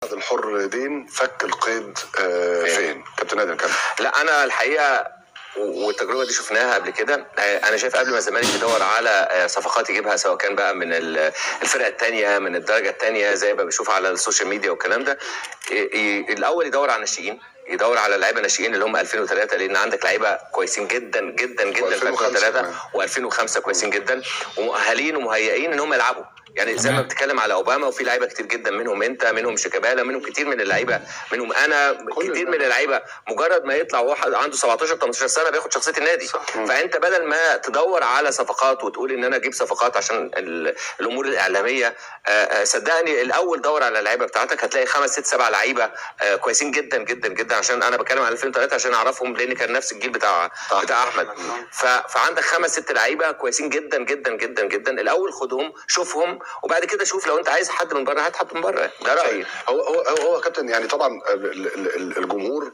العقد الحر دين فك القيد آه فين كابتن نادر كمل لا انا الحقيقه و- والتجربه دي شفناها قبل كده آه، انا شايف قبل ما الزمالك يدور على آه، صفقات يجيبها سواء كان بقى من ال- الفرقه الثانيه من الدرجه الثانيه زي ما بشوف على السوشيال ميديا والكلام ده ي- ي- الاول يدور على الناشئين يدور على اللعيبه الناشئين اللي هم 2003 لان عندك لعيبه كويسين جدا جدا جدا في و2005 2003 كمان. و2005 كويسين جدا ومؤهلين ومهيئين ان هم يلعبوا يعني زي ما بتتكلم على اوباما وفي لعيبه كتير جدا منهم انت منهم شيكابالا منهم كتير من اللعيبه منهم انا كتير اللعيبة. من اللعيبه مجرد ما يطلع واحد عنده 17 18 سنه بياخد شخصيه النادي صح. فانت بدل ما تدور على صفقات وتقول ان انا اجيب صفقات عشان ال- الامور الاعلاميه آه، آه، صدقني الاول دور على اللعيبه بتاعتك هتلاقي خمس ست سبع لعيبه آه، كويسين جدا جدا جدا عشان انا بتكلم على 2003 عشان اعرفهم لان كان نفس الجيل بتاع بتاع احمد ف... فعندك خمس ست لعيبه كويسين جدا جدا جدا جدا الاول خدهم شوفهم وبعد كده شوف لو انت عايز حد من بره هات حد من بره ده رايي هو هو هو هو كابتن يعني طبعا ال- ال- ال- الجمهور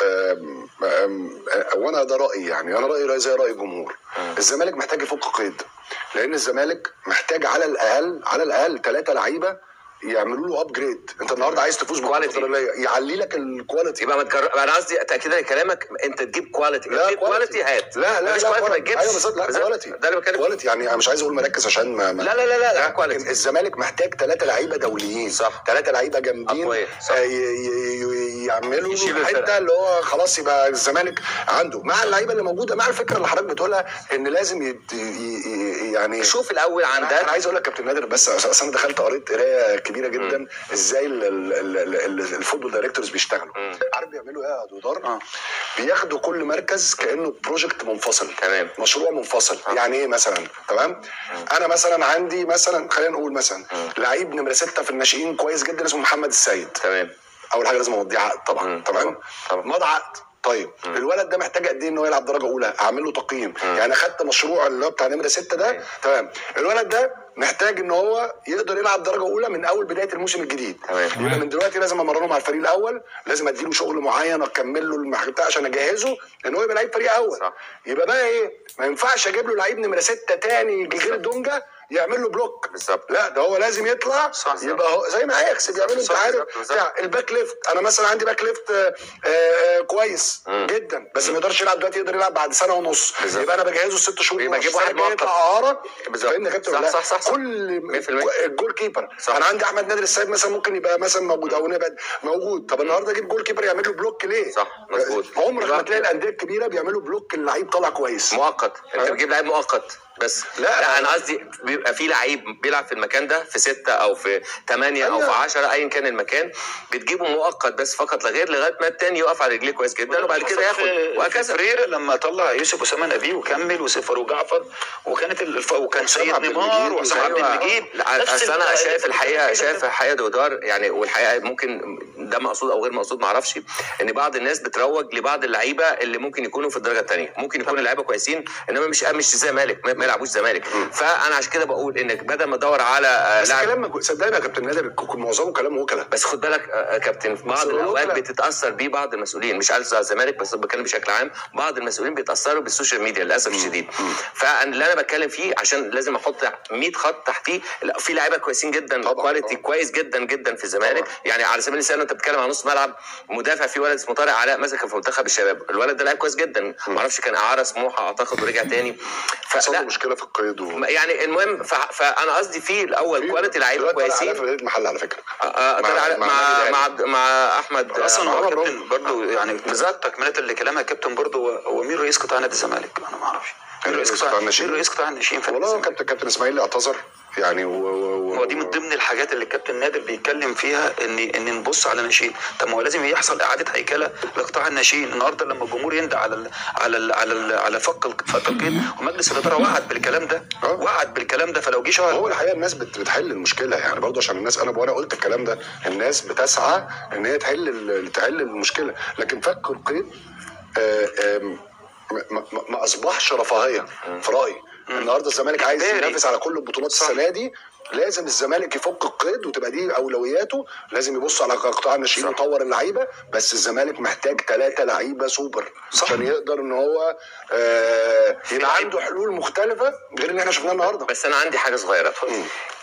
آم، آم، آه، وانا ده رايي يعني انا رايي رايي زي راي الجمهور الزمالك محتاج يفك قيد لان الزمالك محتاج على الاقل على الاقل ثلاثه لعيبه يعملوا له ابجريد انت النهارده عايز تفوز كواليتي. بالكونفدراليه يعلي لك الكواليتي يبقى ما تجرب انا قصدي تاكيدا لكلامك انت تجيب كواليتي لا تجيب كواليتي هات لا لا مفيش لا كواليتي ما quality. تجيبش ايوه بالظبط لا بالظبط. كواليتي ده اللي بتكلم كواليتي يعني انا مش عايز اقول مركز عشان ما, ما لا لا لا لا, لا لكن كواليتي الزمالك محتاج ثلاثة لعيبة دوليين صح. ثلاثة لعيبة جامدين أقوياء، صح. آه، ي- ي- ي- يعملوا يشيلوا الحتة الفرقة. اللي هو خلاص يبقى الزمالك عنده مع اللعيبة اللي موجودة مع الفكرة اللي حضرتك بتقولها ان لازم يت- ي- ي- يعني شوف الاول انا عندك أنا عايز اقول لك كابتن نادر بس أصل انا دخلت قريت قرايه كبيره جدا ازاي ال- ال- ال- ال- ال- الفوتبول دايركتورز بيشتغلوا عارف بيعملوا ايه يا دودار؟ بياخدوا كل مركز كانه بروجكت منفصل تمام. مشروع منفصل يعني ايه مثلا تمام انا مثلا عندي مثلا خلينا نقول مثلا لعيب نمره سته في الناشئين كويس جدا اسمه محمد السيد تمام اول حاجه لازم اوديه عقد طبعا مم. تمام طبعا. مضى عقد طيب الولد ده محتاج قد ايه ان هو يلعب درجه اولى اعمل له تقييم يعني اخدت مشروع اللي هو بتاع نمره سته ده تمام الولد ده محتاج ان هو يقدر يلعب درجه اولى من اول بدايه الموسم الجديد تمام. يبقى من دلوقتي لازم امرنه مع الفريق الاول لازم اديله شغل معين اكمل له المح- بتاع عشان اجهزه ان هو يبقى لعيب فريق اول صح. يبقى بقى ايه ما ينفعش اجيب له لعيب نمره سته تاني غير دونجا يعمل له بلوك بالظبط. لا ده هو لازم يطلع صح، صح. يبقى هو زي ما اياكس بيعملوا انت بالظبط، عارف بالظبط، بالظبط. بتاع الباك ليفت انا مثلا عندي باك ليفت آه، آه، كويس جدا بس ما يقدرش يلعب دلوقتي يقدر يلعب بعد سنه ونص بالظبط. يبقى انا بجهزه ست شهور يبقى ونص. أجيب واحد السنة الجاية مؤقت. يطلع اعاره بالظبط. فاهمني يا كابتن صح، ولا لا؟ صح، صح، صح. كل 100%. الجول كيبر صح. انا عندي احمد نادر السيد مثلا ممكن يبقى مثلا موجود او نبعد موجود طب النهارده اجيب جول كيبر يعمل له بلوك ليه؟ صح، مظبوط. عمرك ما يبقى- تلاقي الانديه الكبيره بيعملوا بلوك اللعيب طالع كويس مؤقت انت أه. بتجيب لعيب مؤقت بس لا. لا, لا انا قصدي بيبقى في لعيب بيلعب في المكان ده في ستة او في ثمانية او أيوة. في عشرة ايا كان المكان بتجيبه مؤقت بس فقط لا غير لغايه ما التاني يقف على رجليه كويس جدا وبعد كده ياخد وهكذا وهكذا فريرة لما طلع يوسف اسامه نبيه وكمل وسفر وجعفر وكانت الف... وكان وحسام سيد عبد نيمار المجيد وحسام عبد أيوة. المجيد لا نفس اصل انا ال- شايف الحقيقه كده شايف كده. الحقيقه دودار يعني والحقيقه ممكن ده مقصود او غير مقصود ما اعرفش ان بعض الناس بتروج لبعض اللعيبه اللي ممكن يكونوا في الدرجه الثانيه ممكن يكونوا اللعيبه كويسين انما مش مش زمالك ما ما يلعبوش زمالك فانا عشان كده بقول انك بدل ما تدور على آه، بس لاعب كلام صدقني يا كابتن نادر كل معظمه كلام وكلاء بس خد بالك آه، آه، كابتن في بعض بس الاوقات لا. بتتاثر بيه بعض المسؤولين مش عايز على الزمالك بس بتكلم بشكل عام بعض المسؤولين بيتاثروا بالسوشيال ميديا للاسف الشديد فاللي انا بتكلم فيه عشان لازم احط 100 خط تحتيه لا، في لعيبه كويسين جدا طبعاً، كواليتي طبعاً. كويس جدا جدا في الزمالك طبعاً. يعني على سبيل المثال انت بتتكلم عن نص ملعب مدافع في ولد اسمه طارق علاء مسك في منتخب الشباب الولد ده لعيب كويس جدا ما اعرفش كان اعاره سموحه اعتقد ورجع تاني حصل له فلا مشكله في القيد و... يعني المهم ف... فانا قصدي في الاول كواليتي لعيبه دلوقتي طالع على كويسين فرقة محل على فكره آه، مع- طارق علاء مع مع النادي مع, الأهلي. مع احمد اصلا آه، هو مع- كابتن برضه يعني بالذات تكمله لكلامها كابتن برضه هو- هو مين رئيس قطاع نادي الزمالك؟ انا ما اعرفش مين رئيس رئيس قطاع قطاع الناشئين؟ مين رئيس قطاع الناشئين في نادي والله الزمالك؟ كابتن كابتن اسماعيل اعتذر يعني و... و... و... هو دي من ضمن الحاجات اللي الكابتن نادر بيتكلم فيها ان ان نبص على الناشئين طب ما هو لازم يحصل اعاده هيكله لقطاع الناشئين النهارده لما الجمهور يندى على ال على ال على ال على فك ال- فك القيد ومجلس الاداره وعد بالكلام ده آه. وعد بالكلام ده فلو جه هو شهر الحقيقه الناس بت- بتحل المشكله يعني برضه عشان الناس انا وانا قلت الكلام ده الناس بتسعى ان هي تحل ال- تحل المشكله لكن فك القيد آه، آم، ما- ما ما اصبحش رفاهيه في رايي النهارده الزمالك عايز إجباري. ينافس على كل البطولات السنه دي لازم الزمالك يفك القيد وتبقى دي اولوياته لازم يبص على قطاع الناشئين ويطور اللعيبه بس الزمالك محتاج ثلاثه لعيبه سوبر عشان يقدر ان هو آه يبقى عنده حلول مختلفه غير اللي احنا شفناها النهارده بس انا عندي حاجه صغيره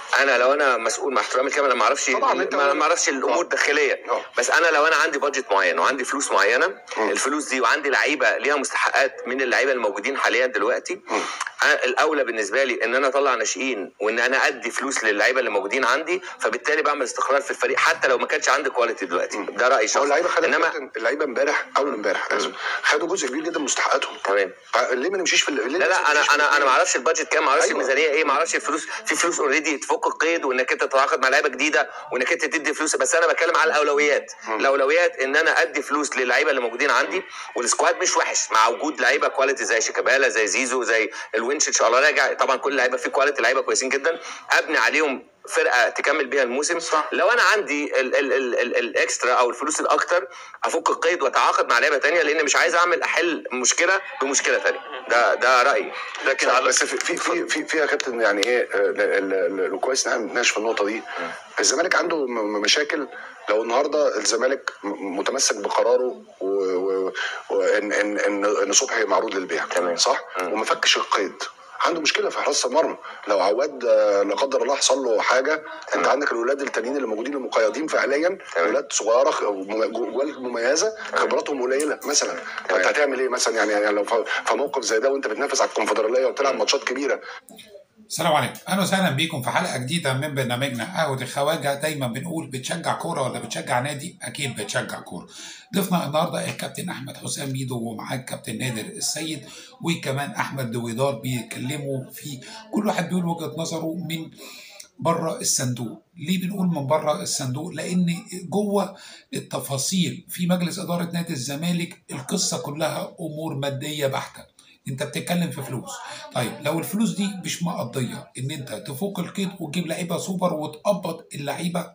انا لو انا مسؤول مع احترامي الكامل انا ما اعرفش طبعاً أنت- ما ما اعرفش الامور آه. الداخليه آه. بس انا لو انا عندي بادجت معين وعندي فلوس معينه الفلوس دي وعندي لعيبه ليها مستحقات من اللعيبه الموجودين حاليا دلوقتي أنا الاولى بالنسبه لي ان انا اطلع ناشئين وان انا ادي فلوس للعيبه اللي موجودين عندي فبالتالي بعمل استقرار في الفريق حتى لو ما كانش عندي كواليتي دلوقتي ده رايي هو شخصي اللعيبه خدت انما كابتن، اللعيبه امبارح اول امبارح اسف خدوا جزء كبير جدا من مستحقاتهم تمام ليه ما نمشيش في ال- ليه لا لا انا نمشيش في انا انا ما ال- اعرفش البادجت كام ما اعرفش أيوة. الميزانيه ايه ما اعرفش الفلوس في فلوس اوريدي تفك القيد وانك انت تتعاقد مع لعيبه جديده وانك انت تدي فلوس بس انا بتكلم على الاولويات الاولويات ان انا ادي فلوس للعيبه اللي موجودين عندي والسكواد مش وحش مع وجود لعيبه كواليتي زي شيكابالا زي زيزو زي الونش ان شاء الله راجع طبعا كل لعيبه فيه كواليتي لعيبه كويسين جدا ابني عليهم فرقه تكمل بيها الموسم صح. لو انا عندي ال ال ال ال الاكسترا او الفلوس الاكتر افك القيد واتعاقد مع لعيبه تانية لان مش عايز اعمل احل مشكله بمشكله تانية ده ده رايي لكن صح، على بس في في في في, في يا كابتن يعني ايه آه، ال- ال- ال- كويس ان احنا بنتناقش في النقطه دي الزمالك عنده م- م- مشاكل لو النهارده الزمالك م- متمسك بقراره و- و- وان ان ان ان صبحي معروض للبيع تمام. صح وما فكش القيد عنده مشكله في حراسه المرمى لو عواد آه، لا قدر الله حصل له حاجه انت عندك الولاد التانيين اللي موجودين المقيدين فعليا تمام. ولاد صغيره خ- وم- جوال مميزه خبراتهم قليله مثلا فانت هتعمل ايه مثلا يعني يعني لو في في موقف زي ده وانت بتنافس على الكونفدراليه وبتلعب ماتشات كبيره السلام عليكم اهلا وسهلا بيكم في حلقه جديده من برنامجنا قهوه الخواجه دايما بنقول بتشجع كوره ولا بتشجع نادي اكيد بتشجع كوره ضيفنا النهارده الكابتن احمد حسام ميدو ومعاه الكابتن نادر السيد وكمان احمد دويدار بيتكلموا في كل واحد بيقول وجهه نظره من بره الصندوق ليه بنقول من بره الصندوق لان جوه التفاصيل في مجلس اداره نادي الزمالك القصه كلها امور ماديه بحته انت بتتكلم في فلوس طيب لو الفلوس دي مش مقضيه ان انت تفك القيد وتجيب لعيبه سوبر وتقبض اللعيبه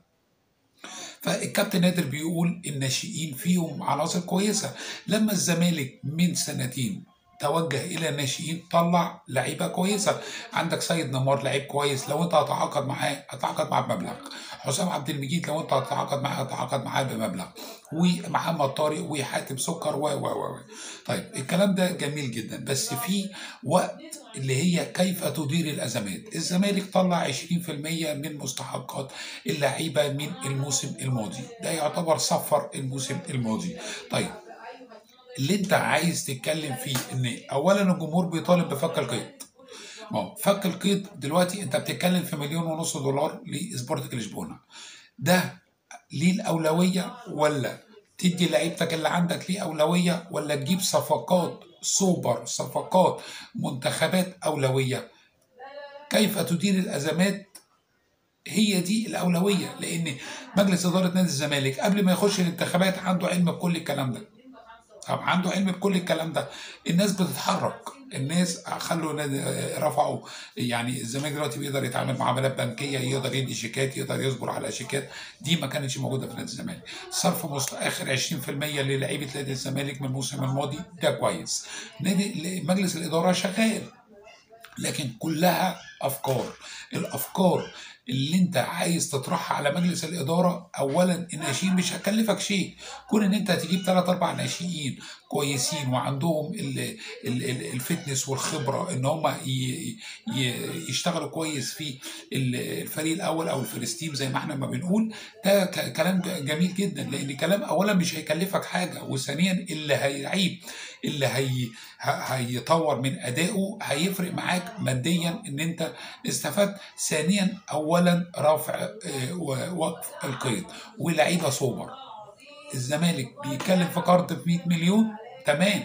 فالكابتن نادر بيقول الناشئين فيهم عناصر كويسه لما الزمالك من سنتين توجه الى الناشئين طلع لعيبه كويسه عندك سيد نمار لعيب كويس لو انت هتعاقد معاه هتعاقد معاه بمبلغ حسام عبد المجيد لو انت هتتعاقد معاه هتتعاقد معاه بمبلغ ومحمد طارق وحاتم سكر و و و طيب الكلام ده جميل جدا بس في وقت اللي هي كيف تدير الازمات الزمالك طلع 20% من مستحقات اللعيبه من الموسم الماضي ده يعتبر صفر الموسم الماضي طيب اللي انت عايز تتكلم فيه ان اولا الجمهور بيطالب بفك القيد ما هو فك القيد دلوقتي انت بتتكلم في مليون ونص دولار لسبورتنج لشبونه ده ليه الاولويه ولا تدي لعيبتك اللي عندك ليه اولويه ولا تجيب صفقات سوبر صفقات منتخبات اولويه كيف تدير الازمات هي دي الاولويه لان مجلس اداره نادي الزمالك قبل ما يخش الانتخابات عنده علم بكل الكلام ده طب عنده علم بكل الكلام ده الناس بتتحرك الناس خلوا نادي رفعوا يعني الزمالك دلوقتي بيقدر يتعامل معاملات بنكيه يقدر يدي شيكات يقدر يصبر على شيكات دي ما كانتش موجوده في نادي الزمالك صرف مست... اخر 20% للعيبه نادي الزمالك من الموسم الماضي ده كويس نادي مجلس الاداره شغال لكن كلها افكار الافكار اللي انت عايز تطرحها على مجلس الاداره اولا الناشئين مش هكلفك شيء كون ان انت تجيب ثلاث اربع ناشئين كويسين وعندهم ال ال ال الفتنس والخبره ان هم ي- ي- يشتغلوا كويس في ال- الفريق الاول او الفيرست تيم زي ما احنا ما بنقول ده ك- كلام جميل جدا لان كلام اولا مش هيكلفك حاجه وثانيا اللي هيعيب اللي هي ه- هيطور من ادائه هيفرق معاك ماديا ان انت استفدت ثانيا اولا رفع آه، ووقف القيد ولعيبه سوبر الزمالك بيتكلم في قرض ب 100 مليون تمام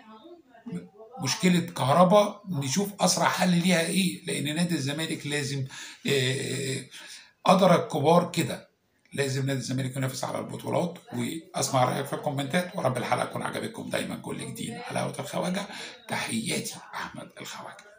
مشكله كهرباء نشوف اسرع حل ليها ايه لان نادي الزمالك لازم آه، قدر الكبار كده لازم نادي الزمالك ينافس على البطولات واسمع رايك في الكومنتات ورب الحلقه تكون عجبتكم دايما كل جديد على هوة الخواجه تحياتي احمد الخواجه